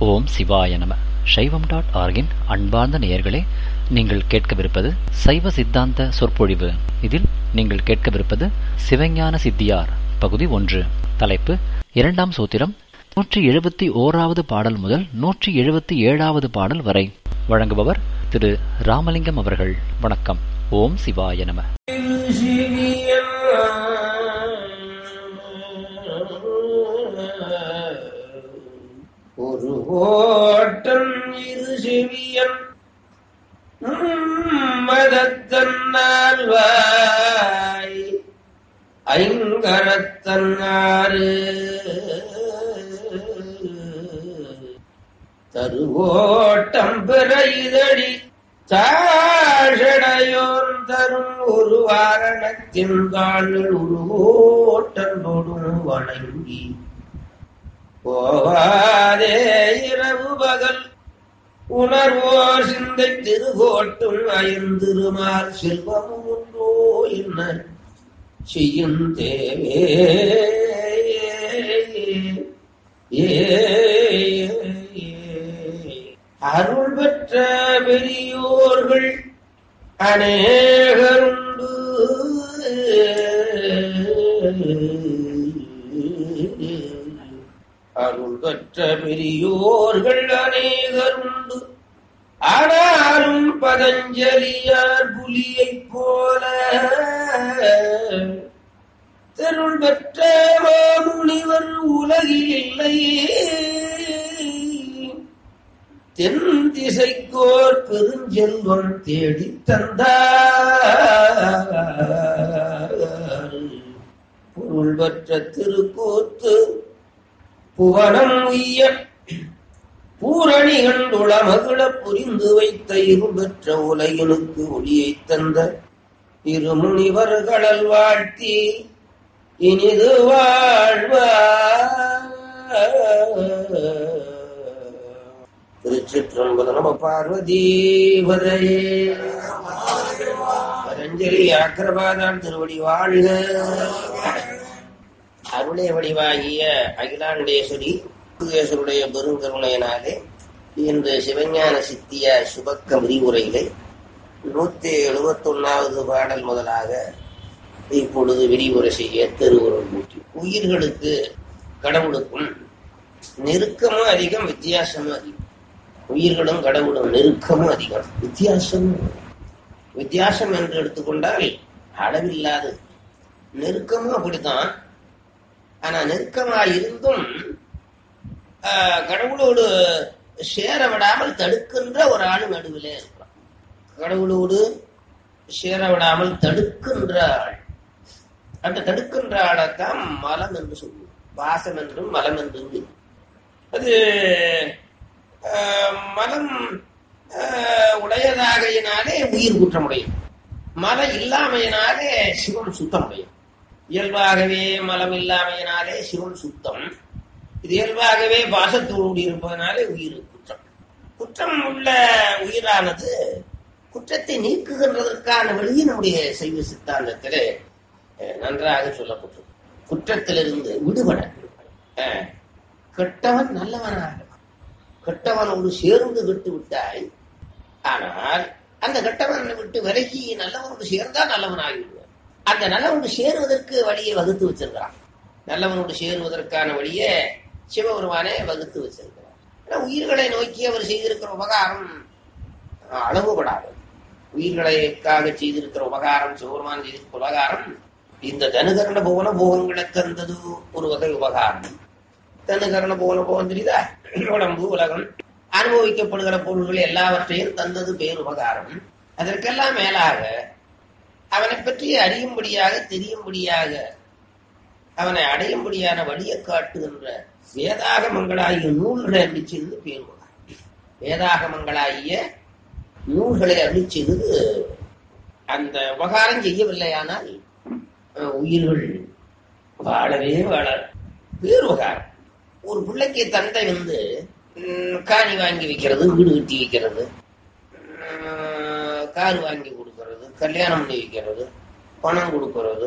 ஓம் சிவாய நம சைவம் டாட் ஆர்கின் அன்பார்ந்த நேயர்களே நீங்கள் கேட்கவிருப்பது சைவ சித்தாந்த சொற்பொழிவு இதில் நீங்கள் கேட்கவிருப்பது சிவஞான சித்தியார் பகுதி ஒன்று தலைப்பு இரண்டாம் சூத்திரம் நூற்றி எழுபத்தி ஓராவது பாடல் முதல் நூற்றி எழுபத்தி ஏழாவது பாடல் வரை வழங்குபவர் திரு ராமலிங்கம் அவர்கள் வணக்கம் ஓம் சிவாய நம ஒரு ஓட்டம் இரு செவியன் மதத்தன்னார் வாய் ஐங்கரத்தன்னாறு தருவோட்டம் பெற இதழி தாழடையோன் தரும் ஒரு வாரணத்தின் தாள்கள் உருவோட்டன்போடும் வணங்கி போவாதே இரவு பகல் உணர்வோர் சிந்தை திருகோட்டும் அயர்ந்திருமார் செல்வமும் உண்டோ என்ன செய்யும் தேவே ஏ அருள் பெற்ற பெரியோர்கள் அநேகருண்டு அருள் பெற்ற பெரியோர்கள் அநேகருண்டு ஆனாலும் பதஞ்சலியார் புலியைப் போல தெருள் பெற்ற மாமுனிவர் உலகில் இல்லையே தென் திசைக்கோர் பெருஞ்செல்வம் தேடி தந்தார் பொருள் பெற்ற திருக்கூத்து புவனம் உய்ய பூரணி கண்டுள மகிழ புரிந்து வைத்த இருள் பெற்ற உலகினுக்கு ஒளியைத் தந்த இருமுனிவர்களல் வாழ்த்தி இனிது வாழ்வார் திருச்சிற்றம்பலம் நம பார்வதீபதையே பரஞ்சலி ஆக்கிரபாதான் திருவடி வாழ்க அருளே வடிவாகிய அகிலாண்டேஸ்வரி முருகேஸ்வருடைய பெருங்கருணையினாலே இன்று சிவஞான சித்திய சுபக்க விரிவுரையிலே நூத்தி எழுபத்தி ஒன்னாவது பாடல் முதலாக இப்பொழுது விரிவுரை செய்ய திருவுருள் கூட்டி உயிர்களுக்கு கடவுளுக்கும் நெருக்கமும் அதிகம் வித்தியாசமும் அதிகம் உயிர்களும் கடவுளும் நெருக்கமும் அதிகம் வித்தியாசம் வித்தியாசம் என்று எடுத்துக்கொண்டால் அளவில்லாது நெருக்கமும் அப்படித்தான் ஆனா நெருக்கமா இருந்தும் கடவுளோடு சேர விடாமல் தடுக்கின்ற ஒரு ஆள் நடுவிலே இருக்கிறான் கடவுளோடு சேர விடாமல் தடுக்கின்ற ஆள் அந்த தடுக்கின்ற ஆளைத்தான் மலம் என்று சொல்லுவோம் வாசம் என்றும் மலம் என்றும் அது மலம் உடையதாகையினாலே உயிர் குற்றமுடையும் மலம் இல்லாமையினாலே சிவம் சுத்தமுடையும் இயல்பாகவே மலம் இல்லாமையினாலே சிவன் சுத்தம் இது இயல்பாகவே பாசத்தோடு இருப்பதனாலே உயிர் குற்றம் குற்றம் உள்ள உயிரானது குற்றத்தை நீக்குகின்றதற்கான வழியை நம்முடைய சைவ சித்தாந்தத்திலே நன்றாக சொல்லப்பட்டது குற்றத்திலிருந்து விடுபட கெட்டவன் நல்லவனாக கெட்டவனோடு சேர்ந்து விட்டு விட்டாய் ஆனால் அந்த கெட்டவனை விட்டு விலகி நல்லவனோடு சேர்ந்தா நல்லவனாகிவிடுவான் அந்த நல்லவனோடு சேருவதற்கு வழியை வகுத்து வச்சிருக்கிறான் நல்லவனோடு சேருவதற்கான வழியை சிவபெருமானே வகுத்து வச்சிருக்கிறான் உயிர்களை நோக்கி அவர் செய்திருக்கிற உபகாரம் அளவுபடாது உயிர்களுக்காக செய்திருக்கிற உபகாரம் சிவபெருமான் செய்திருக்கிற உபகாரம் இந்த தனுகரண போன போகங்களை தந்தது ஒரு வகை உபகாரம் தனுகரண போன போகம் தெரியுதா உடம்பு உலகம் அனுபவிக்கப்படுகிற பொருள்கள் எல்லாவற்றையும் தந்தது பேர் உபகாரம் அதற்கெல்லாம் மேலாக அவனை பற்றி அறியும்படியாக தெரியும்படியாக அவனை அடையும்படியான வழியை காட்டுகின்ற வேதாகமங்களாகிய நூல்களை அள்ளி செய்தது பேர் உபகாரம் வேதாகமங்களாகிய நூல்களை அள்ளி செய்தது அந்த உபகாரம் செய்யவில்லையானால் உயிர்கள் வாழவே வாழ பேர் உபகாரம் ஒரு பிள்ளைக்கு தந்தை வந்து காணி வாங்கி வைக்கிறது வீடு கட்டி வைக்கிறது கார் வாங்கி கொடுக்கறது கல்யாணம் பண்ணி வைக்கிறது பணம் கொடுக்கறது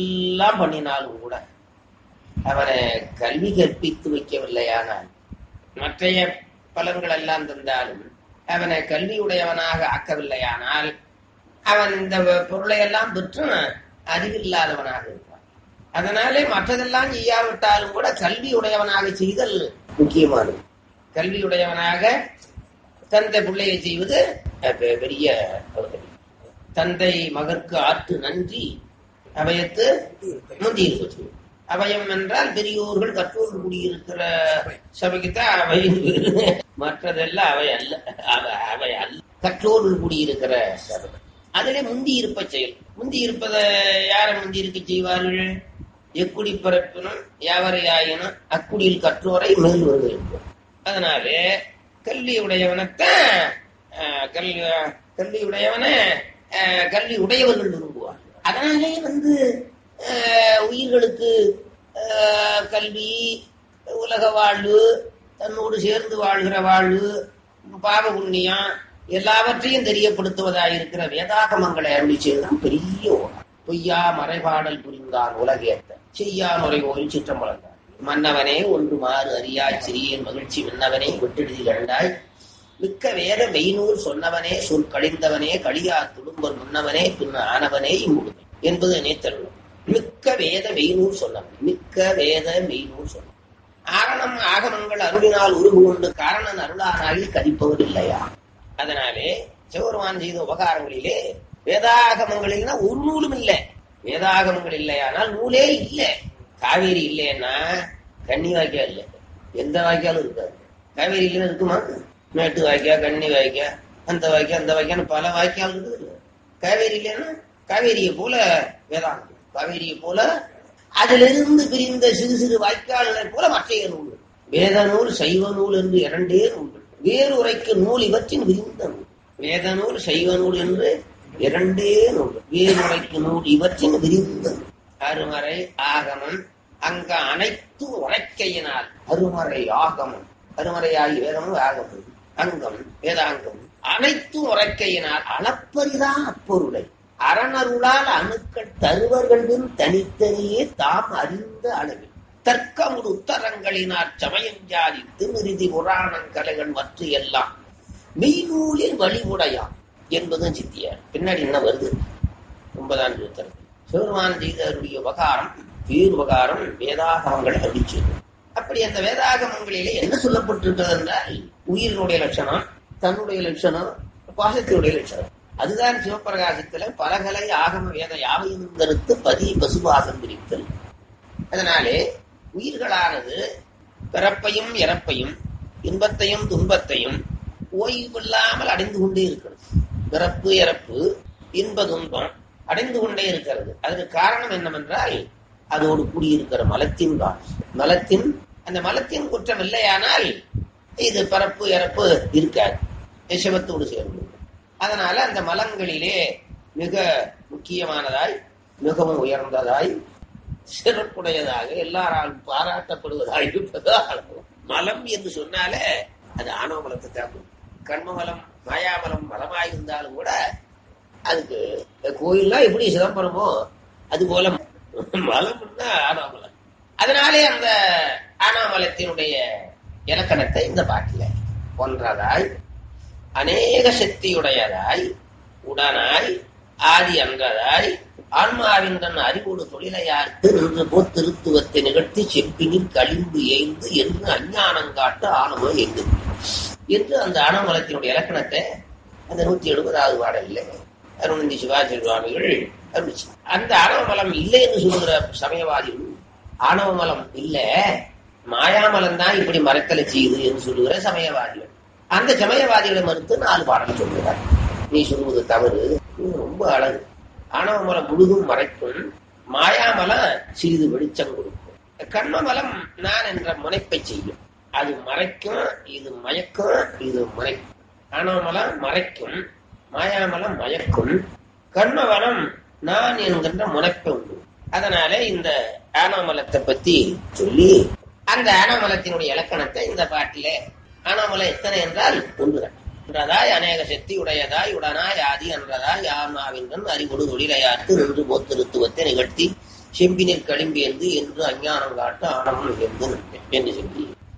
எல்லாம் பண்ணினாலும் கூட அவனை கல்வி கற்பித்து வைக்கவில்லையானால் மற்றைய பலன்கள் எல்லாம் தந்தாலும் அவனை கல்வியுடையவனாக ஆக்கவில்லையானால் அவன் இந்த பொருளை எல்லாம் பெற்றும் அறிவில்லாதவனாக இருப்பான் அதனாலே மற்றதெல்லாம் செய்யாவிட்டாலும் கூட கல்வி உடையவனாக செய்தல் முக்கியமானது கல்வியுடையவனாக தந்தை பிள்ளையை செய்வது அஹ், பெ- பெரிய பகுதி. தந்தை மகற்கு ஆற்று நன்றி அவையத்து முந்தியிருப்பது அபயம் என்றால் பெரியோர்கள் கற்றோர்கள் குடியிருக்கிற சபைக்குத்தான் அவையின் பேரு. மற்றதெல்லாம் அவை அல்ல அவ- அவை அல்ல கற்றோர்கள் குடியிருக்கிற சபை அதிலே முந்தி இருப்ப செயல் முந்தி இருப்பதை யாரை முந்தி இருக்க செய்வார்கள் எக்குடி பிறப்பினும் யாவரையாயினும் அக்குடியில் கற்றோரை மேல் வருகிறார் அதனாலே கல்வி உடையவனைத்தான் அஹ், கல்வி கல்வி உடையவனை அஹ், கல்வி உடையவர்கள் விரும்புவார் அதனாலே வந்து அஹ், உயிர்களுக்கு அஹ், கல்வி உலக வாழ்வு தன்னோடு சேர்ந்து வாழ்கிற வாழ்வு பாவ புண்ணியம் எல்லாவற்றையும் தெரியப்படுத்துவதாக இருக்கிற வேதாகமங்களை அருளி செய்தான் பெரிய ஓடம் பொய்யா மறைபாடல் புரிந்தான் உலகேத்த செய்யா முறை ஒரு சிற்றம் வளர்ந்தார் மன்னவனே ஒன்று மாறு அறியாய் சிறியன் மகிழ்ச்சி மன்னவனே விட்டெழுதி கண்டாய் மிக்க வேத மெய்நூல் சொன்னவனே சொல் கழிந்தவனே களியா துடும்பர் முன்னவனே பின் ஆனவனே இம்முழுமை என்பது நேத்தருளும் மிக்க வேத மெய்நூல் சொன்னவன் மிக்க வேத மெய்நூல் சொன்னவன் ஆரணம் ஆகமங்கள் அருளினால் உருவு கொண்டு காரணன் அருளானாகி கதிப்பவர் இல்லையா அதனாலே சிவபெருமான் செய்த உபகாரங்களிலே வேதாகமங்களில்னா ஒரு நூலும் இல்லை வேதாகமங்கள் இல்லையானால் நூலே இல்லை காவேரி இல்லைன்னா கன்னி வாய்க்கா இல்லை எந்த வாய்க்காலும் இருக்காது காவேரி இல்லைன்னு இருக்குமா மேட்டு வாய்க்கா கன்னி வாய்க்கா அந்த வாய்க்கா அந்த வாய்க்கான்னு பல வாய்க்கால் இருக்குது காவேரி இல்லைன்னா காவேரியை போல வேதாந்தம் காவேரியை போல அதிலிருந்து பிரிந்த சிறு சிறு வாய்க்கால்களை போல மற்றைய நூல் வேத நூல் சைவ நூல் என்று இரண்டே நூல்கள் வேறு உரைக்கு நூல் இவற்றின் விரிந்த நூல் வேத நூல் சைவ நூல் என்று இரண்டே நூல் வேறுரைக்கு நூல் இவற்றின் விரிந்த நூல் அருமறை ஆகமம் அங்க அனைத்து உரைக்கையினால் அருமறை ஆகமம் அருமறையாகி வேதமும் ஆகமம் அங்கம் வேதாங்கம் அனைத்து உரைக்கையினால் அளப்பரிதா அப்பொருளை அரணருளால் அணுக்கள் தருவர்களின் தனித்தனியே தாம் அறிந்த அளவில் தர்க்கமுடு உத்தரங்களினார் சமயஞ்சாதி திருநிதி புராணம் கலைகள் மற்ற எல்லாம் மெய்நூலில் வழிமுடையாம் என்பதும் சித்தியார் பின்னாடி என்ன வருது ஒன்பதாம் சூத்திரம் சிவருமான் செய்தருடைய உபகாரம் பேருபகாரம் வேதாகமங்களை அடிச்சது அப்படி அந்த வேதாகமங்களிலே என்ன சொல்லப்பட்டிருக்கிறது என்றால் உயிரினுடைய லட்சணம் தன்னுடைய லட்சணம் பாசத்தினுடைய லட்சணம் அதுதான் சிவப்பிரகாசத்துல பலகலை ஆகம வேத யாவையும் கருத்து பதி பசுபாசம் பிரித்தல் அதனாலே உயிர்களானது பிறப்பையும் இறப்பையும் இன்பத்தையும் துன்பத்தையும் ஓய்வில்லாமல் அடைந்து கொண்டே இருக்கிறது பிறப்பு இறப்பு இன்ப துன்பம் அடைந்து கொண்டே இருக்கிறது அதற்கு காரணம் என்னவென்றால் அதோடு கூடியிருக்கிற மலத்தின் தான் மலத்தின் அந்த மலத்தின் குற்றம் இல்லையானால் இது பிறப்பு இறப்பு இருக்காது சிவத்தோடு சேர்ந்து அதனால அந்த மலங்களிலே மிக முக்கியமானதாய் மிகவும் உயர்ந்ததாய் சிறப்புடையதாக எல்லாராலும் பாராட்டப்படுவதாக இருப்பதால் மலம் என்று சொன்னாலே அது ஆணவ மலத்தை தான் கண்மமலம் மாயாமலம் மலமாய் இருந்தாலும் கூட அதுக்கு கோயில்லாம் எப்படி சிதம்பரமோ அது போல மலம்னா ஆனாமலம் அதனாலே அந்த ஆனாமலத்தினுடைய இலக்கணத்தை இந்த பாட்டில ஒன்றதாய் அநேக சக்தியுடையதாய் உடனாய் ஆதி அன்றதாய் ஆன்மாவின் தன் அறிவோடு தொழிலையார்த்து நின்று போத்திருத்துவத்தை நிகழ்த்தி செப்பினில் களிம்பு எய்ந்து என்று அஞ்ஞானங்காட்டு ஆணவ எங்கு என்று அந்த ஆணவமலத்தினுடைய இலக்கணத்தை அந்த நூத்தி எழுபதாவது பாடல்ல அருணந்தி சிவாஜி சுவாமிகள் அறிவிச்சு அந்த ஆணவமலம் இல்லை என்று சொல்லுகிற சமயவாதிகள் ஆணவமலம் இல்ல மாயாமலம் தான் இப்படி மறைத்தலை செய்யுது என்று சொல்லுகிற சமயவாதிகள் அந்த சமயவாதிகளை மறுத்து நாலு பாடல் சொல்லுகிறார் நீ சொல்லுவது தவறு இது ரொம்ப அழகு ஆணவமலம் முழுதும் மறைக்கும் மாயாமலம் சிறிது வெளிச்சம் கொடுக்கும் கண்மமலம் நான் என்ற முனைப்பை செய்யும் அது மறைக்கும் இது மயக்கும் இது மறைக்கும் ஆணவமலம் மறைக்கும் மாயாமலம் மயக்கும் கண்மவனம் நான் என்கின்ற முனைப்பை உண்டு அதனால இந்த ஆணவமலத்தை பத்தி சொல்லி அந்த ஆணவமலத்தினுடைய இலக்கணத்தை இந்த பாட்டிலே ஆணவமலம் எத்தனை என்றால் ஒன்றுதான் என்றதாய் அநேக சக்தி உடையதாய் உடனாய் ஆதி என்றதாய் ஆன்மாவின் அறிவுடு தொழிலையாற்று நின்று போத்திருத்துவத்தை நிகழ்த்தி செம்பினில் களிம்பியந்து என்று அஞ்ஞானம் காட்டு ஆணவம் என்று என்று சொல்லி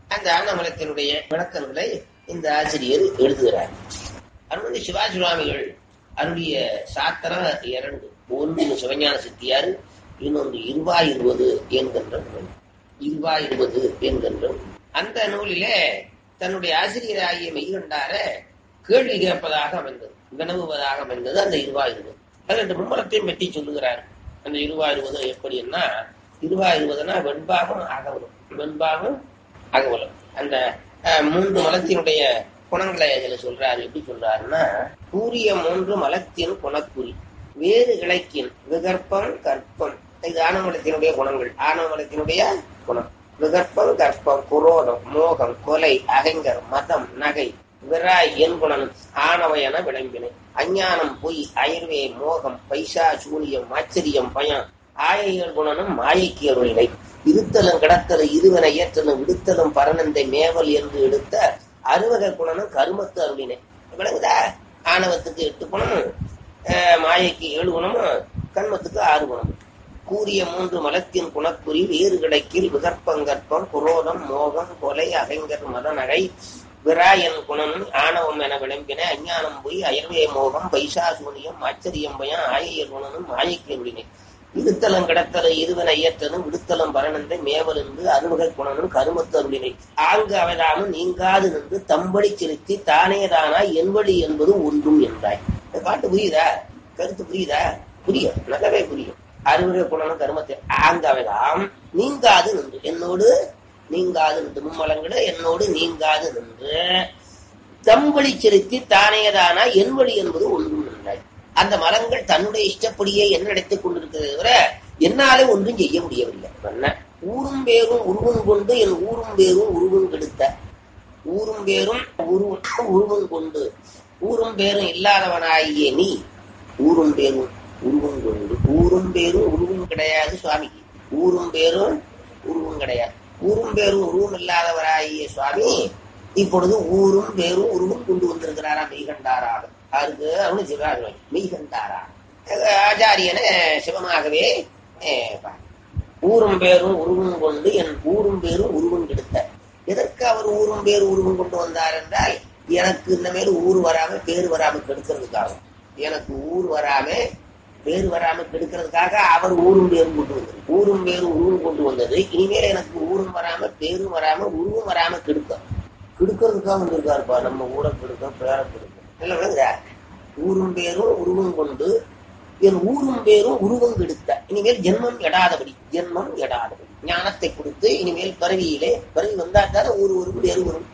அந்த ஆனமலத்தினுடைய விளக்கங்களை இந்த ஆசிரியர் எழுதுகிறார் அருள்மதி சிவாஜி சுவாமிகள் அருளிய சாத்திரம் இரண்டு ஒன்று சிவஞான சித்தியார் இன்னொன்று இருபா இருபது என்கின்ற நூல் இருபா இருபது என்கின்ற நூல். அந்த நூலிலே தன்னுடைய ஆசிரியராகிய மெய்கண்டார கேள்வி கேட்பதாக அமைந்தது வினவுவதாக அமைந்தது அந்த இருபா இருபது அது ரெண்டு மும்மலத்தையும் பற்றி சொல்லுகிறார் அந்த இருபா இருபது எப்படின்னா இருபா இருபதுனா வெண்பாகம் அகவலம் வெண்பாகம் அகவலம் அந்த அஹ், மூன்று மலத்தினுடைய குணங்களை அதில் சொல்றாரு எப்படி சொல்றாருன்னா கூறிய மூன்று மலத்தின் குணக்குறி வேறு இலக்கின் விகற்பம் கற்பம் இது ஆனமலத்தினுடைய குணங்கள் ஆனமலத்தினுடைய குணம் விகற்பம் கற்பம் குரோதம் மோகம் கொலை அகங்கர் மதம் நகை விராய் என்புணன் ஆணவையன விளம்பினை அஞ்ஞானம் பொய் அயர்வே மோகம் பைசா சூனியம் ஆச்சரியம் பயம் ஆயைகள் குணனும் மாயைக்கு அருளினை இருத்தலும் கிடத்தலும் இருவன ஏற்றலும் விடுத்தலும் பரனந்தை மேவல் என்று எடுத்த அருவக குணனும் கருமத்து அருளினை விளங்குதா ஆணவத்துக்கு எட்டு குணமும் அஹ், மாயைக்கு ஏழு குணமும் கண்மத்துக்கு ஆறு குணமும் கூறிய மூன்று மலத்தின் குணக்குறி வேறு கிடைக்கில் விகற்பங்கற்பம் குரோதம் மோகம் கொலை அகைங்கர் மதநகை விராயன் குணம் ஆணவம் என விளம்பின அஞ்ஞானம் பொய் அயர்வே மோகம் பைசாசூனியம் ஆச்சரியம் பயம் ஆயையர் குணனும் மாயைக்கு விடினை இருத்தலம் கிடத்தல இருவன இயற்றலும் விடுத்தலம் பரணந்தை மேவல் என்று அருள்கை குணனும் கருமத்து அருளினை ஆங்கு அவைதானும் நீங்காது நின்று தம்படி செலுத்தி தானேதானா என்வழி என்பது ஒன்றும் என்றாய் இந்த பாட்டு புரியுதா கருத்து புரியுதா புரியும் நல்லாவே புரியும் அறுவடை குணனும் கருமத்தை ஆங்கு அவைதாம் நீங்காது நின்று என்னோடு நீங்காது நின்று மும்மலங்கள என்னோடு நீங்காது நின்று தம்பளி செலுத்தி தானேதானா என் வழி என்பது ஒன்றும் இல்லை அந்த மரங்கள் தன்னுடைய இஷ்டப்படியே என்ன நடத்திக் கொண்டிருக்கிறதை தவிர என்னாலே ஒன்றும் செய்ய முடியவில்லை என்ன ஊரும் பேரும் உருவம் கொண்டு என் ஊரும் பேரும் உருவம் கெடுத்த ஊரும் பேரும் உருவம் உருவம் கொண்டு ஊரும் பேரும் இல்லாதவனாகிய நீ ஊரும் பேரும் உருவம் கொண்டு ஊரும் பேரும் உருவம் கிடையாது சுவாமிக்கு ஊரும் பேரும் உருவம் கிடையாது ஊரும் பேரும் உருவம் இல்லாதவராகிய சுவாமி இப்பொழுது ஊரும் பேரும் உருவம் கொண்டு வந்திருக்கிறாரா மெய்கண்டாராக யாருக்கு அவனு சிவராஜன் மெய்கண்டாரா அஹ் ஆச்சாரியனை சிவமாகவே அஹ், பா- ஊரும் பேரும் உருவம் கொண்டு என் ஊரும் பேரும் உருவம் கெடுத்த எதற்கு அவர் ஊரும் பேர் உருவம் கொண்டு வந்தார் என்றால் எனக்கு இந்த மேல் ஊர் வராம பேர் வராம கெடுக்கிறதுக்காக எனக்கு ஊர் வராம பேர் வராம கெடுக்கிறதுக்காக அவர் ஊரும் பேரும் கொண்டு வந்தது ஊரும் பேரும் உருவம் கொண்டு வந்தது இனிமேல் எனக்கு ஊரும் வராம பேரும் வராம உருவம் வராம கெடுக்க கெடுக்கிறதுக்காக வந்திருக்காருப்பா நம்ம ஊரை கெடுக்க பேரை கெடுக்க இல்ல விளங்குதா ஊரும் பேரும் உருவம் கொண்டு என் ஊரும் பேரும் உருவம் கெடுத்த இனிமேல் ஜென்மம் எடாதபடி ஜென்மம் எடாதபடி ஞானத்தை கொடுத்து இனிமேல் பிறவியிலே பிறவி வந்தாட்டாத ஊர் ஒரு பேரு வரும்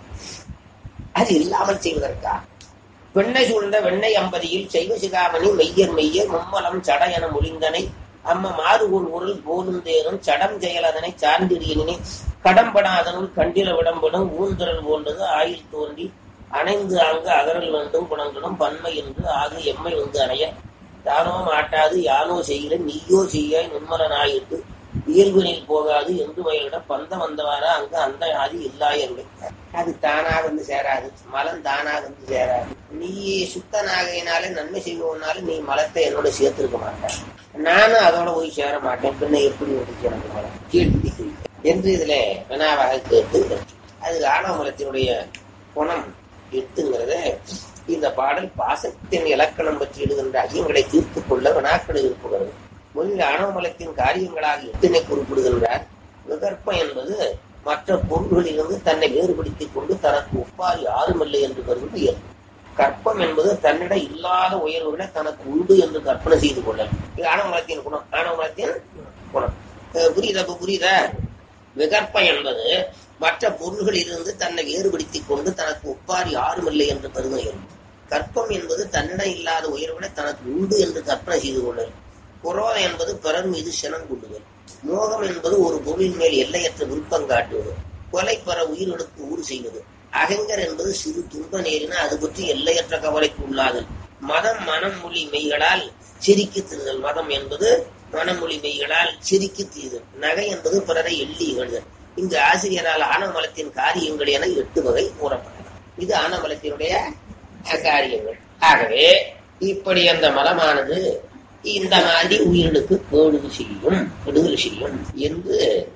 அது இல்லாமல் செய்வதற்கா வெண்ணை சூழ்ந்த வெண்ணெய் அம்பதியில் செய்வ சிகாமணி மெய்யர் மெய்யர் மும்மலம் சட என மொழிந்தனை அம்ம மாறுகோள் உருள் போலும் தேரும் சடம் செயலதனை சார்ந்திடியனினை கடம்படாதனுள் கண்டில விடம்படும் ஊந்திரல் போன்றது ஆயில் தோன்றி அணைந்து அங்கு அகரல் வேண்டும் குணங்களும் பன்மை என்று ஆகு எம்மை வந்து அணைய தானோ மாட்டாது யானோ செய்கிற நீயோ செய்யாய் நிர்மலனாயிட்டு இயல்பினில் போகாது என்று மயிலிட பந்தம் வந்தவாறா அங்கு அந்த ஆதி இல்லாயருடைய அது தானா வந்து சேராது மலம் தானா வந்து சேராது நீ சுத்தனாகையினாலே நன்மை செய்வோம்னால நீ மலத்தை என்னோட சேர்த்திருக்க மாட்டேன் நானும் அதோட போய் சேர மாட்டேன் பின்ன எப்படி வந்து சேர்ந்த மலம் கேள்வி என்று இதுல வினாவாக கேட்டு அது ஆணவமலத்தினுடைய குணம் எட்டுங்கிறத இந்த பாடல் பாசத்தின் இலக்கணம் பற்றி எழுதுகின்ற ஐயங்களை தீர்த்துக் கொள்ள வினாக்கள் எழுப்புகிறது முதலில் ஆணவமலத்தின் காரியங்களாக எட்டினை குறிப்பிடுகின்றார் விகற்பம் என்பது மற்ற பொருள்களிலிருந்து தன்னை வேறுபடுத்திக் கொண்டு தனக்கு ஒப்பாரி யாருமில்லை என்று கருதுவது இயல்பு கற்பம் என்பது தன்னிட இல்லாத உயர்வுகளை தனக்கு உண்டு என்று கற்பனை செய்து கொள்ளல் இது ஆணவமலத்தின் குணம் ஆணவமலத்தின் குணம் அஹ் புரியுதா இப்ப புரியுதா விகற்பம் என்பது மற்ற பொருள்களிலிருந்து தன்னை வேறுபடுத்திக் கொண்டு தனக்கு ஒப்பாரி யாருமில்லை என்று கருத இயல்பு கற்பம் என்பது தன்னிடம் இல்லாத உயர்வுகளை தனக்கு உண்டு என்று கற்பனை செய்து கொள்ளல் குரோதம் என்பது பிறர் மீது சினம் கொள்ளுதல் மோகம் என்பது ஒரு பொருளின் மேல் எல்லையற்ற விருப்பம் காட்டுவது கொலை பெற உயிர்களுக்கு ஊறு செய்வது அகங்கர் என்பது சிறு துன்ப நேரின அது பற்றி எல்லையற்ற கவலைக்கு உள்ளாதல் மதம் மனம் மொழி மெய்களால் சிரிக்கு திரிதல் மதம் என்பது மனமொழி மெய்களால் சிரிக்கு தீதல் நகை என்பது பிறரை எள்ளி இகழ்தல் இங்கு ஆசிரியரால் ஆனமலத்தின் காரியங்கள் என எட்டு வகை கூறப்பட்டன இது ஆனமலத்தினுடைய காரியங்கள் ஆகவே இப்படி அந்த மலமானது இந்த மாதிரி உயிர்களுக்கு கேடுதல் செய்யும் கெடுதல் செய்யும் என்று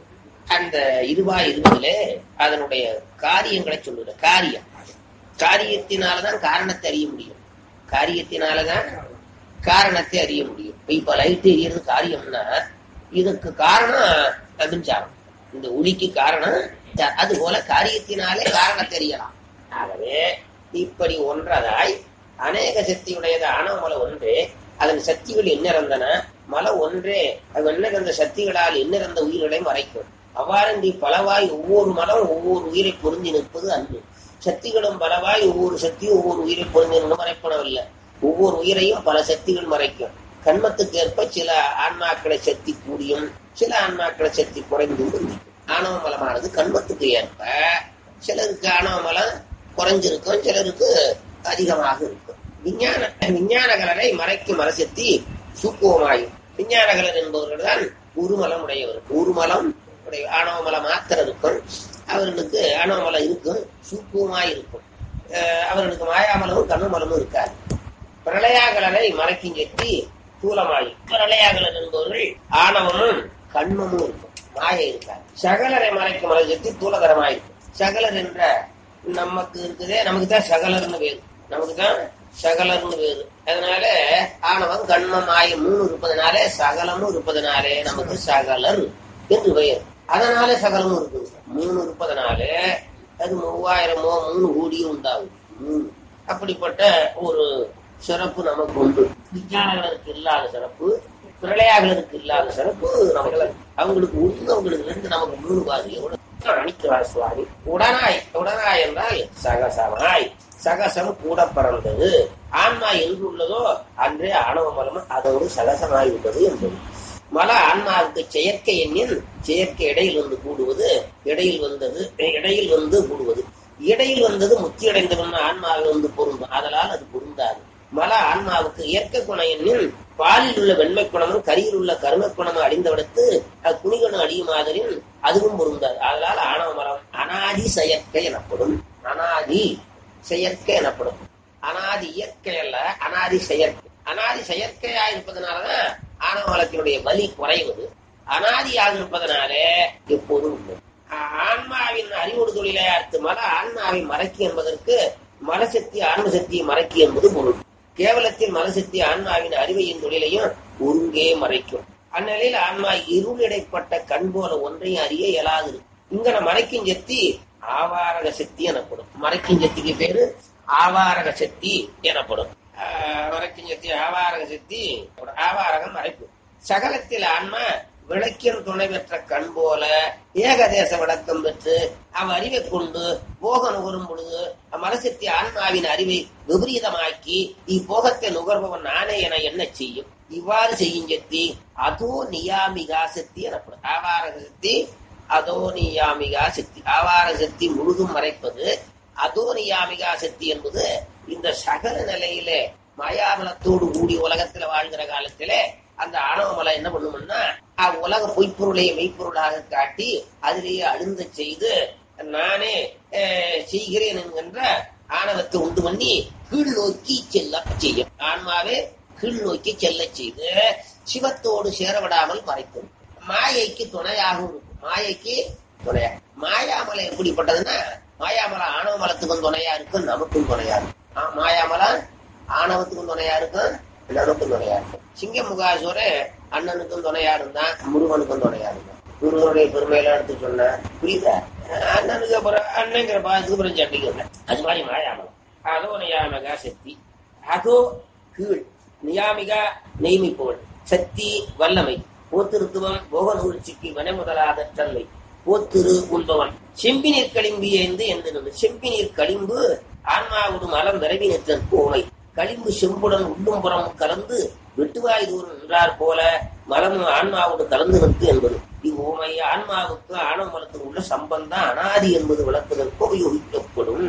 அந்த இருவா இருவதிலே அதனுடைய காரியங்களை சொல்லுற காரியம் காரியத்தினாலதான் காரணத்தை அறிய முடியும் காரியத்தினாலதான் காரணத்தை அறிய முடியும் இப்ப லைட் எரியறது காரியம்னா இதுக்கு காரணம் மின்சாரம் இந்த ஒளிக்கு காரணம் அது போல காரியத்தினாலே காரணத்தை அறியலாம் ஆகவே இப்படி ஒன்றதாய் அநேக சக்தியுடையது ஆணவமலை ஒன்றே அதன் சக்திகள் எண்ணிறந்தன மலை ஒன்றே அது எண்ணிறந்த சக்திகளால் எண்ணிறந்த உயிர்களை மறைக்கும் அவ்வாறு பலவாய் ஒவ்வொரு மலம் ஒவ்வொரு உயிரை பொருந்தி நிற்பது அன்பு சக்திகளும் பலவாய் ஒவ்வொரு சக்தியும் ஒவ்வொரு உயிரை பொருந்தி நின்று மறைப்பனவில்லை ஒவ்வொரு உயிரையும் பல சக்திகள் மறைக்கும் கண்மத்துக்கு ஏற்ப சில ஆன்மாக்களை சக்தி கூடியும் சில ஆன்மாக்களை சக்தி குறைந்தும் இருந்திருக்கும் ஆணவ மலமானது கண்மத்துக்கு ஏற்ப சிலருக்கு ஆணவ மலம் குறைஞ்சிருக்கும் சிலருக்கு அதிகமாக இருக்கும் விஞ்ஞான விஞ்ஞான கலரை மறைக்கும் மரசக்தி சூக்குவமாயும் விஞ்ஞான கலர் என்பவர்கள் தான் உருமலம் உடையவர் உருமலம் உடைய ஆணவ மலம் மாத்திரம் இருக்கும் அவர்களுக்கு ஆணவ மலம் இருக்கும் சூக்குவமாய் இருக்கும் அவர்களுக்கு மாயாமலமும் கண்ணுமலமும் இருக்காது பிரளயாகலரை மறைக்கும் சக்தி தூலமாயும் பிரளயாகலர் என்பவர்கள் ஆணவமும் கண்மமும் இருக்கும் மாயை இருக்காது சகலரை மறைக்கும் மலை சக்தி தூலகரமாயிருக்கும் சகலர் என்ற நமக்கு இருக்குதே நமக்கு தான் சகலர்னு வேறு நமக்கு தான் சகலர்னு வேறு அதனால ஆணவம் கண்மம் ஆய மூணு இருப்பதனாலே சகலமும் இருப்பதனாலே நமக்கு சகலர் என்று பெயர் அதனால சகலமும் இருக்குது மூணு இருப்பதனாலே அது மூவாயிரமோ மூணு கோடியும் உண்டாகும் மூணு அப்படிப்பட்ட ஒரு சிறப்பு நமக்கு உண்டு விஞ்ஞானங்களுக்கு இல்லாத சிறப்பு பிரளயாகளுக்கு இல்லாத சிறப்பு நமக்கு அவங்களுக்கு ஒண்ணு அவங்களுக்கு ரெண்டு நமக்கு மூணு பாதி எவ்வளவு அணிக்கிறார் சுவாமி உடனாய் உடனாய் என்றால் சகசமாய் சகசம் கூட பறந்தது ஆன்மா எங்கு உள்ளதோ அன்றே ஆணவ மலம் அதோடு சகசமாய் விட்டது என்பது மல ஆன்மாவுக்கு செயற்கை எண்ணின் செயற்கை இடையில் வந்து கூடுவது இடையில் வந்தது இடையில் வந்து கூடுவது இடையில் வந்தது முத்தி அடைந்தவன் ஆன்மாவில் வந்து பொருந்தும் அதனால் அது பொருந்தாது மல ஆன்மாவுக்கு இயற்கை குண எண்ணில் பாலில் உள்ள வெண்மை குணமும் கரியில் உள்ள கருமை குணமும் அடிந்தவிடத்து குணிகணும் அடியுமாதலின் அதுவும் பொருந்தாது அதனால் ஆணவ மரம் அனாதி செயற்கை எனப்படும் அனாதி செயற்கை எனப்படும் அனாதி இயற்கை அல்ல அனாதி செயற்கை அனாதி செயற்கையா இருப்பதனாலதான் ஆணவ மலத்தினுடைய வலி குறைவது அனாதியாக இருப்பதனாலே எப்போதும் உண்டு ஆன்மாவின் அறிவுறு தொழிலை அர்த்த மல ஆன்மாவை மறைக்கி என்பதற்கு மலசக்தி ஆன்ம சக்தியை மறைக்கி என்பது பொருள் கேவலத்தில் மலசக்தி ஆன்மாவின் அறிவையின் தொழிலையும் ஒருங்கே மறைக்கும் அந்நிலையில் ஆன்மா இருளிடைப்பட்ட கண் போல ஒன்றையும் அறிய இயலாது இங்க மறைக்கும் சக்தி ஆவாரக சக்தி எனப்படும் மறைக்கும் சக்திக்கு பேரு ஆவாரக சக்தி எனப்படும் மறைக்கும் சக்தி ஆவாரக சக்தி ஆவாரகம் மறைப்பு சகலத்தில் ஆன்மா விளக்கின் துணை பெற்ற கண் போல ஏகதேச விளக்கம் பெற்று அவ் அறிவை கொண்டு போக நுகரும் பொழுது மனசக்தி ஆன்மாவின் அறிவை விபரீதமாக்கி இப்போகத்தை நுகர்பவன் நானே என என்ன செய்யும் இவ்வாறு செய்யும் சக்தி அதோ நியாமிகா சக்தி எனப்படும் ஆவாரக சக்தி அதோ நியாமிகா சக்தி ஆவார சக்தி முழுதும் மறைப்பது அதோ நியாமிகா சக்தி என்பது இந்த சகல நிலையிலே மாயாமலத்தோடு கூடி உலகத்துல வாழ்கிற காலத்திலே அந்த ஆணவமலை என்ன பண்ணும்னா உலக பொய்ப்பொருளை மெய்ப்பொருளாக காட்டி அதிலேயே அழுந்த செய்து நானே செய்கிறேன் என்கின்ற ஆணவத்தை உண்டு பண்ணி கீழ் நோக்கி செல்ல செய்யும் ஆன்மாவே கீழ் நோக்கி செல்ல செய்து சிவத்தோடு சேரவிடாமல் மறைக்கும் மாயைக்கு துணையாகவும் இருக்கும் மாயைக்கு துணையா மாயாமலை எப்படிப்பட்டதுன்னா மாயாமலை ஆணவ மலத்துக்கும் துணையா இருக்கும் நமக்கும் துணையா இருக்கும் மாயாமலை ஆணவத்துக்கும் துணையா இருக்கும் எல்லாருக்கும் துணையா இருக்கும் சிங்க முகாசுவர அண்ணனுக்கும் துணையா இருந்தான் முருகனுக்கும் துணையா இருந்தான் முருகனுடைய பெருமையெல்லாம் எடுத்து சொன்ன புரியுதா அண்ணனுக்கு அப்புறம் அண்ணங்கிற பாதுக்கு அப்புறம் சட்டிக்கு அது மாதிரி மாயாமலம் அதோ நியாமிகா சக்தி அதோ கீழ் நியாமிகா நெய்மிப்போல் சக்தி வல்லமை போத்திருத்துவம் போக நூழ்ச்சிக்கு வன முதலாத தன்மை போத்திரு உண்பவன் செம்பினீர் களிம்பு ஏந்து எந்த செம்பினீர் களிம்பு ஆன்மாவோடு மலம் விரைவினத்தன் போமை களிம்பு செம்புடன் உள்ளும் புறம் கலந்து வெட்டுவாய் தூரம் நின்றார் போல மலமும் ஆன்மாவோடு கலந்து நிற்கு என்பது இவ்வுமை ஆன்மாவுக்கு ஆணவ மலத்துக்கு உள்ள சம்பந்தம் அனாதி என்பது விளக்குதற்கு உபயோகிக்கப்படும்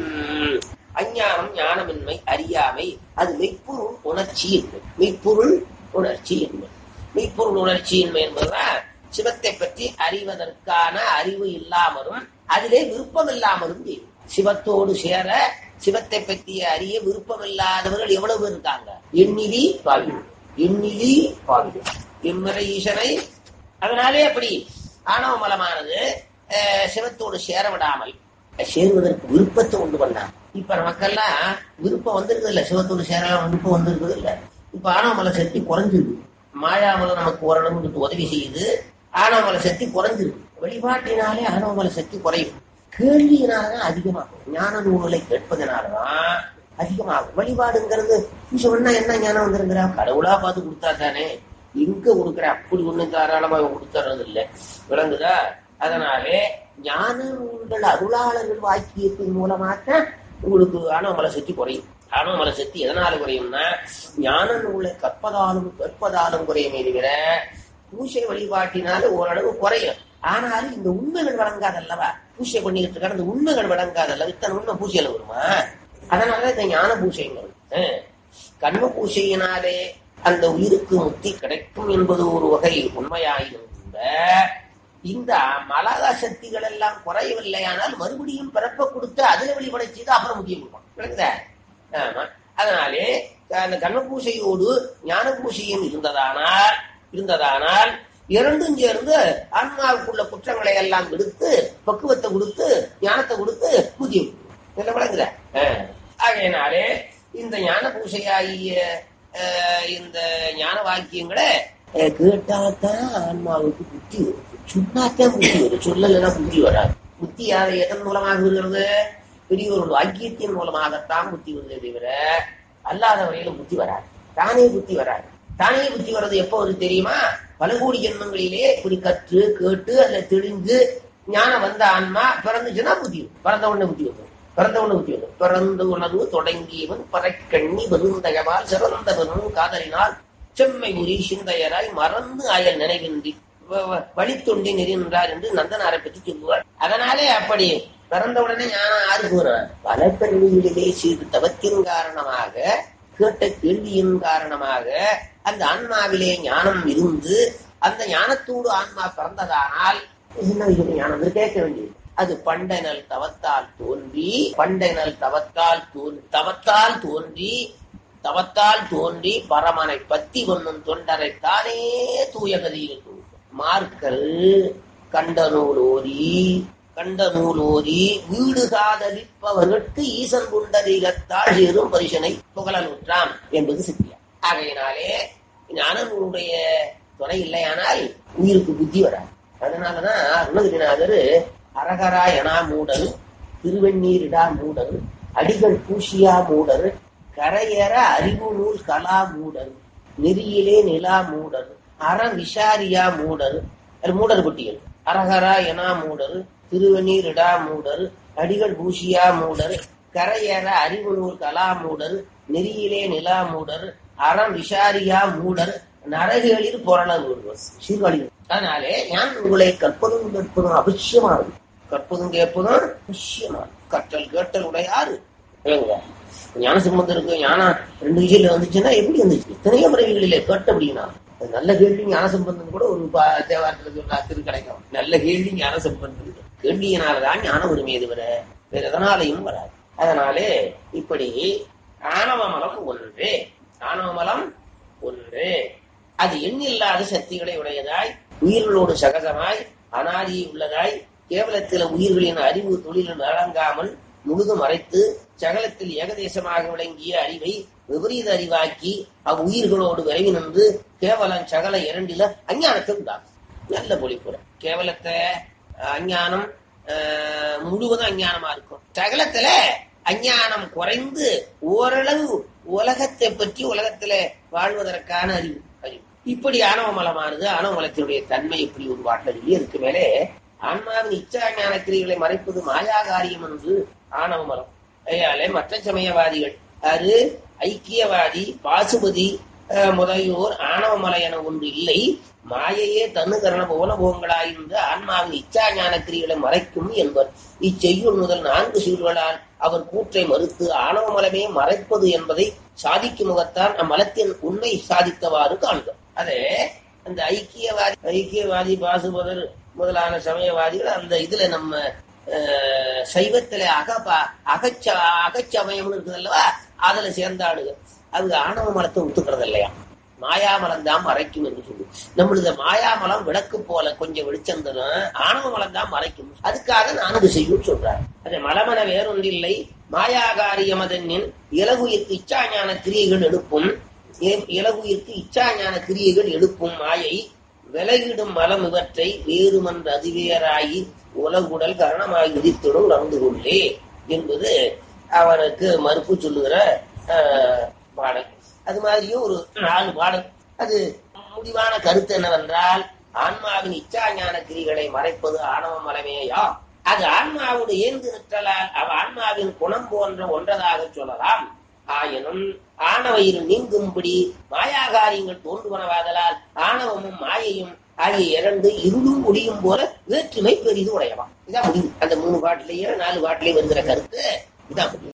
அஞ்ஞானம் ஞானமின்மை அறியாமை அது மெய்ப்பொருள் உணர்ச்சி என்பது மெய்ப்பொருள் உணர்ச்சி என்பது மெய்ப்பொருள் உணர்ச்சியின்மை என்பதுதான் சிவத்தை பற்றி அறிவதற்கான அறிவு இல்லாமலும் அதிலே விருப்பம் இல்லாமலும் செய்யும் சிவத்தோடு சேர சிவத்தை பற்றிய அறிய விருப்பம் இல்லாதவர்கள் எவ்வளவு பேர் இருக்காங்க எண்ணிலி பாவிகள் எண்ணிலி பாவிகள் எம்முறை ஈசனை அதனாலே அப்படி ஆணவ மலமானது அஹ், சிவத்தோடு சேர விடாமல் சேருவதற்கு விருப்பத்தை உண்டு பண்ணான் இப்ப நமக்கெல்லாம் விருப்பம் வந்திருக்குது இல்ல சிவத்தோடு சேரலாம் விருப்பம் வந்திருக்குது இல்ல இப்ப ஆனாமலை சக்தி குறைஞ்சிருக்கு மாயாமலை நமக்கு ஓரளவுக்கு உதவி செய்யுது ஆனாமலை சக்தி குறைஞ்சிருக்கு வழிபாட்டினாலே ஆனாமலை சக்தி குறையும் கேள்வியினாலதான் அதிகமாகும் ஞான நூல்களை கேட்பதனாலதான் அதிகமாகும் வழிபாடுங்கிறது நீ சொன்னா என்ன ஞானம் வந்துருங்கிறா கடவுளா பார்த்து கொடுத்தா தானே எங்க கொடுக்குற அப்படி ஒண்ணு தாராளமா கொடுத்துறது இல்ல விளங்குதா அதனாலே ஞான நூல்கள் அருளாளர்கள் வாக்கியத்தின் மூலமாத்தான் உங்களுக்கு ஆணவமலை சக்தி குறையும் ஆணவமலை சக்தி எதனால குறையும்னா ஞான நூலை கற்பதாலும் கற்பதாலும் குறையுமே தவிர பூசை வழிபாட்டினால ஓரளவு குறையும் ஆனாலும் இந்த உண்மைகள் வழங்காதல்லவா பூசை பண்ணிக்கிட்டு இருக்கான இந்த உண்மைகள் வழங்காதல்ல இத்தனை உண்மை பூசையில வருமா அதனால இந்த ஞான பூசைங்கிறது அஹ், கண்ம பூசையினாலே அந்த உயிருக்கு முக்தி கிடைக்கும் என்பது ஒரு வகை உண்மையாயினும் கூட இந்த மலாத சக்திகள் எல்லாம் குறையவில்லையானால் மறுபடியும் பிறப்ப கொடுத்து அதுல வெளிப்படை செய்து அப்புறம் முக்கியம் கொடுப்பான் விளக்குதா ஆமா அதனாலே அந்த கண்ண பூசையோடு ஞான பூசையும் இருந்ததானால் இருந்ததானால் இரண்டும் சேர்ந்து ஆன்மாவுக்குள்ள குற்றங்களை எல்லாம் விடுத்து பக்குவத்தை கொடுத்து ஞானத்தை கொடுத்து முக்கியம் என்ன விளங்குற ஆஹ். ஆகையினாலே இந்த ஞான பூசையாகிய ஆஹ், இந்த ஞான வாக்கியங்களை ஆஹ், கேட்டாதான் ஆன்மாவுக்கு புத்தி வரும் சொன்னாத்தான் புத்தி வரும் சொல்லலைன்னா புத்தி வராது புத்தி யாரை எதன் மூலமாக வருகிறது பெரியவர்கள் வாக்கியத்தின் மூலமாகத்தான் புத்தி வருதே தவிர அல்லாத வரையிலும் புத்தி வராது தானே புத்தி வராது தானே புத்தி வர்றது எப்போ வருது தெரியுமா பல கோடி ஜென்மங்களிலே இப்படி கற்று கேட்டு அதுல தெளிந்து ஞானம் வந்த ஆன்மா பிறந்துச்சுன்னா புத்தி வரும். பிறந்த உடனே புத்தி வரும் பிறந்த உடனே புத்தி வரும் பிறந்து உணர்வு தொடங்கியவன் பறக்கண்ணி பெருந்தகவால் சிறந்தவனும் காதலினால் செம்மை உரி சிந்தையராய் மறந்து அயல் நினைவின்றி வ- வ- வழித்தொண்டி நெறின்றார் என்று நந்தனாரை பற்றி சொல்லுவார் அதனாலே அப்படி பிறந்த உடனே ஞானம் யாருக்கு வரும் பல பிறவிகளிலே செய்து தவத்தின் காரணமாக கேட்ட கேள்வியின் காரணமாக அந்த ஆன்மாவிலே ஞானம் இருந்து அந்த ஞானத்தோடு ஆன்மா பிறந்ததானால் என்ன இது ஞானம் என்று கேட்க வேண்டியது அது பண்டைனல் தவத்தால் தோன்றி பண்டைனல் தவத்தால் தோன்றி தவத்தால் தோன்றி தவத்தால் தோன்றி பரமனை பத்தி ஒன்னும் தொண்டரை தானே தூய கதியில் தூக்கும் மார்க்கல் கண்ட நூல் ஓதி கண்ட நூல் ஓதி வீடு காதலிப்பவர்களுக்கு ஈசன் குண்டரீகத்தால் சேரும் பரிசனை புகழலுற்றாம் என்பது சித்தியா ஆகையினாலே ஞானனுடைய துணை இல்லையானால் உயிருக்கு புத்தி வராது அதனாலதான் அருணகிரிநாதர் அரகரா எனா மூடல் திருவெண்ணீரிடா மூடல் அடிகள் பூசியா மூடல் கரையற அறிவு நூல் கலா மூடல் நெறியிலே நிலா மூடல் அற விசாரியா மூடல் அது மூடர் பட்டியல் அரகரா எனா மூடல் திருவெண்ணீரிடா மூடல் அடிகள் பூசியா மூடல் கரையற அறிவு நூல் கலா மூடல் நெறியிலே நிலா மூடல் அறம் விசாரியா மூடல் நரகளில் புரண நூல்கள் சீர்காழி அதனாலே ஞான் உங்களை கற்பதும் கேட்பதும் அவசியமானது கற்பதும் கேட்பதும் அவசியமானது கற்றல் கேட்டல் உடையாரு இல்லைங்க ஞான சம்பந்தம் இருக்கு ஞானம் ரெண்டு விஷயத்துல வந்துச்சுன்னா எப்படி வந்துச்சு இத்தனையோ பிறவிகளிலே கேட்ட அப்படின்னா அது நல்ல கேள்வி ஞான சம்பந்தம் கூட ஒரு பா- தேவாரத்துல சொன்னா திரு கிடைக்கும் நல்ல கேள்வி ஞான சம்பந்தம் கேள்வியினாலதான் ஞானம் வருமே தவிர வேற எதனாலையும் வராது அதனாலே இப்படி ஆணவ மலம் ஒன்று ஆணவ மலம் ஒன்று அது எண்ணில்லாத சக்திகளை உடையதாய் உயிர்களோடு சகஜமாய் அனாதி உள்ளதாய் கேவலத்தில உயிர்களின் அறிவு தொழில் வழங்காமல் முழுதும் மறைத்து சகலத்தில் ஏகதேசமாக விளங்கிய அறிவை விபரீத அறிவாக்கி அவ்வுயிர்களோடு விரைவி நின்று கேவலம் சகல இரண்டில அஞ்ஞானத்தை உண்டாகும் நல்ல பொழிப்புற கேவலத்தை அஹ், அஞ்ஞானம் அஹ், முழுவதும் அஞ்ஞானமா இருக்கும் சகலத்துல அஞ்ஞானம் குறைந்து ஓரளவு உலகத்தை பற்றி உலகத்துல வாழ்வதற்கான அறிவு அறிவு இப்படி ஆணவ மலமானது ஆணவ மலத்தினுடைய தன்மை இப்படி ஒரு பாட்டிலே இருக்கு மேலே ஆன்மாவின் இச்சா ஞான கிரிகளை மறைப்பது மாயா காரியம் என்று ஆணவ மலம் ஐயாலே மற்ற சமயவாதிகள் அது ஐக்கியவாதி பாசுபதி அஹ், முதலியோர் ஆணவ மலை என ஒன்று இல்லை மாயையே தன்னுகரண போலபோங்களாயிருந்து ஆன்மாவின் இச்சா ஞான கிரிகளை மறைக்கும் என்பர் இச்செய்யுள் முதல் நான்கு சீல்களால் அவர் கூற்றை மறுத்து ஆணவ மலமே மறைப்பது என்பதை சாதிக்கும் முகத்தான் அம்மலத்தின் உண்மை சாதித்தவாறு காண்க அதே அந்த ஐக்கியவாதி ஐக்கியவாதி பாசுபதர் முதலான சமயவாதிகள் அந்த இதுல நம்ம அஹ், சைவத்துல அக அகச்ச அகச்சமயம்னு இருக்குது அல்லவா அதுல சேர்ந்தாடுங்க அது ஆணவ மலத்தை ஒத்துக்கிறது இல்லையா மாயாமலம் தான் மறைக்கும் என்று சொல்லு நம்மளது மாயாமலம் விளக்கு போல கொஞ்சம் வெளிச்சம் தரும் ஆணவ மலம் தான் மறைக்கும் அதுக்காக நான் அது செய்யும் சொல்றார் அது மலமன வேறொன்றில்லை மாயாகாரியமதனின் இலகுயிற்கு இச்சாஞான கிரியைகள் எடுப்பும் இ- இலகுயிற்கு இச்சாஞான கிரியைகள் எடுப்பும் மாயை விலகிடும் மலம் இவற்றை வேறுமன்ற அதிவேராகி உலகுடல் கரணமாகி விதித்திடும் நடந்து கொள்ளே என்பது அவனுக்கு மறுப்பு சொல்லுகிற ஆஹ், பாடல் அது மாதிரியும் ஒரு நாலு பாடல் அது முடிவான கருத்து என்னவென்றால் ஆன்மாவின் இச்சாஞான கிரிகளை மறைப்பது ஆணவ மலமேயா அது ஆன்மாவோடு ஏந்து நிற்றலால் அவ ஆன்மாவின் குணம் போன்ற ஒன்றதாக சொல்லலாம் ஆயினும் ஆணவயிறு நீங்கும்படி மாயாகாரியங்கள் தோன்றுவனவாதலால் ஆணவமும் மாயையும் ஆகிய இரண்டு இருளும் ஒளியும் போல வேற்றுமை பெரிது உடையவாம் இதான் முடிவு அந்த மூணு பாட்டிலேயே நாலு பாட்டிலேயே வருகிற கருத்து இதான் முடிவு